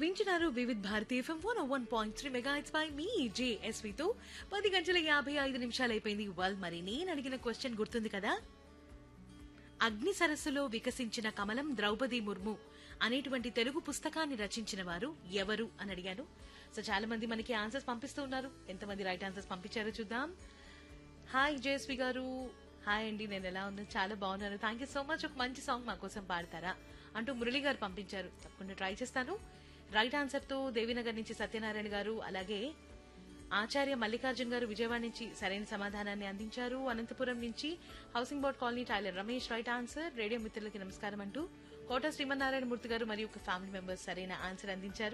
వింటున్నారు Vividh Bharati FM one one point three megahertz bye మీ జేఎస్వితో పది గంటల యాభై ఐదు నిమిషాలు అయిపోయింది వల్ మరి నేను అడిగిన క్వశ్చన్ గుర్తుంది కదా అగ్ని సరస్సులో వికసించిన కమలం ద్రౌపది ముర్ము అనేటువంటి తెలుగు పుస్తకాన్ని రచించిన వారు ఎవరు అని అడిగాను సో చాలా మంది మనకి ఆన్సర్స్ పంపిస్తూ ఉన్నారు ఎంతమంది రైట్ ఆన్సర్స్ పంపించారో చూద్దాం హాయ్ జయశ్రీ గారు హాయ్ అండి నేను ఎలా ఉన్నాను చాలా బాగున్నాను థ్యాంక్ యూ సో మచ్ ఒక మంచి సాంగ్ మా కోసం పాడతారా అంటూ మురళి గారు పంపించారు తప్పకుండా ట్రై చేస్తాను రైట్ ఆన్సర్ తో దేవినగర్ నుంచి సత్యనారాయణ గారు అలాగే ఆచార్య మల్లికార్జున్ గారు విజయవాడ నుంచి సరైన సమాధానాన్ని అందించారు అనంతపురం నుంచి housing board colony tailor Ramesh right answer radio మిత్రులకి నమస్కారం అంటూ కోట శ్రీమన్నారాయణ మూర్తి గారు మరియు ఒక ఫ్యామిలీ మెంబర్స్ సరైన ఆన్సర్ అందించారు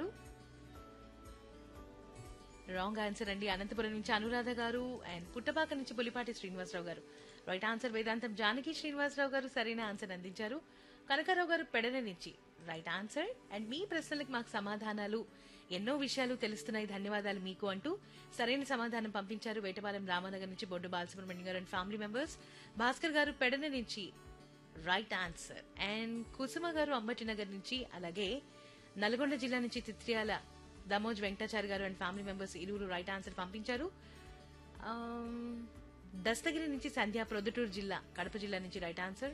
రాంగ్ ఆన్సర్ అండి అనంతపురం నుంచి అనురాధ గారు అండ్ పుట్టపాక నుంచి పులిపాటి శ్రీనివాసరావు గారు రైట్ ఆన్సర్ వేదాంతం జానకి శ్రీనివాసరావు గారు సరైన ఆన్సర్ అందించారు కనకారావు గారు పెడన నుంచి రైట్ ఆన్సర్ అండ్ మీ ప్రశ్నలకు మాకు సమాధానాలు ఎన్నో విషయాలు తెలుస్తున్నాయి ధన్యవాదాలు మీకు అంటూ సరైన సమాధానం పంపించారు వేటపాలెం రామనగర్ నుంచి బొడ్డు బాలసుబ్రహ్మణ్యం గారు అండ్ ఫ్యామిలీ మెంబర్స్ భాస్కర్ గారు పెడన నుంచి రైట్ ఆన్సర్ అండ్ కుసుమ గారు అంబటి నగర్ నుంచి అలాగే నల్గొండ జిల్లా నుంచి చిత్రియాల దమోజ్ వెంకటాచారి గారు అండ్ ఫ్యామిలీ మెంబర్స్ ఇరువురు రైట్ ఆన్సర్ పంపించారు ఆమ్, దస్తగిరి నుంచి సంధ్య ప్రొద్దుటూరు జిల్లా కడప జిల్లా నుంచి రైట్ ఆన్సర్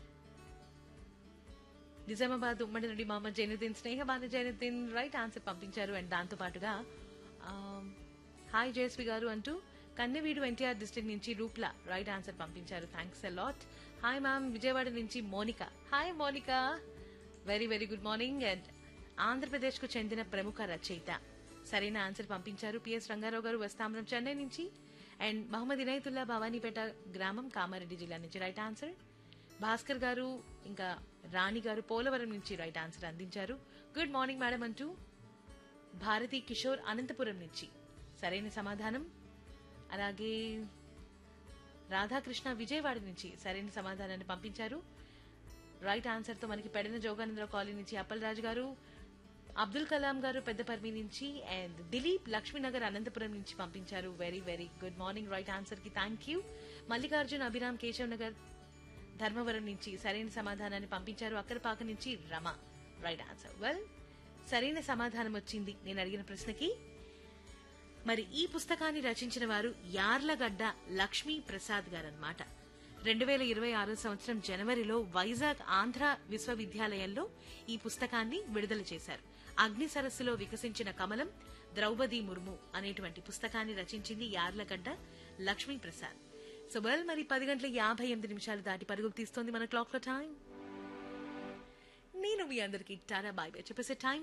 నిజామాబాద్ ఉమ్మడి నుండి మహమ్మద్ జైనుద్దీన్ స్నేహబాను జైనుద్దీన్ రైట్ ఆన్సర్ పంపించారు అండ్ దాంతో పాటుగా ఆమ్, హాయ్ జయశ్రీ గారు అంటూ కన్నెవీడు ఎన్టీఆర్ డిస్ట్రిక్ట్ నుంచి రూప్ల రైట్ ఆన్సర్ పంపించారు thanks a lot hi ma'am Vijayawada నుంచి Monika hi Monika very very good morning and Andhra Pradesh కు చెందిన ప్రముఖ రచయిత సరైన ఆన్సర్ పంపించారు పిఎస్ రంగారావు గారు వస్తాంబరం చెన్నై నుంచి అండ్ మహమ్మద్ ఇనయతుల్లా భవానీపేట గ్రామం కామారెడ్డి జిల్లా నుంచి రైట్ ఆన్సర్ భాస్కర్ గారు ఇంకా రాణి గారు పోలవరం నుంచి రైట్ ఆన్సర్ అందించారు గుడ్ మార్నింగ్ మేడం అంటూ భారతి కిషోర్ అనంతపురం నుంచి సరైన సమాధానం అలాగే రాధాకృష్ణ విజయవాడ నుంచి సరైన సమాధానాన్ని పంపించారు రైట్ ఆన్సర్ తో మనకి పెడన జోగానంద్ర కాలనీ నుంచి అప్పలరాజు గారు అబ్దుల్ కలాం గారు పెద్దపర్మి నుంచి అండ్ దిలీప్ లక్ష్మీనగర్ అనంతపురం నుంచి పంపించారు very very good morning right answer కి థ్యాంక్ యూ మల్లికార్జున్ అభిరామ్ కేశవ్ నగర్ ధర్మవరం నుంచి సరైన సమాధానాన్ని పంపించారు అక్కరపాక నుంచి రమ రైట్ ఆన్సర్ వెల్ సరైన సమాధానం వచ్చింది నేను అడిగిన ప్రశ్నకి మరి ఈ పుస్తకాన్ని రచించిన వారు యార్లగడ్డ లక్ష్మీ ప్రసాద్ గారన్నమాట రెండు వేల ఇరవై ఆరో సంవత్సరం జనవరిలో వైజాగ్ ఆంధ్ర విశ్వవిద్యాలయంలో ఈ పుస్తకాన్ని విడుదల చేశారు అగ్ని సరస్సులో వికసించిన కమలం ద్రౌపది ముర్ము అనేటువంటి పుస్తకాన్ని రచించింది యార్లగడ్డ లక్ష్మీ ప్రసాద్ సో వెల్ మరి పది గంటల యాభై ఎనిమిది నిమిషాలు దాటి పరుగులు తీస్తోంది మన క్లాక్ లో టైం నేను మీ అందరికి టారా బాయ్ బాయ్ చెప్పేసే టైం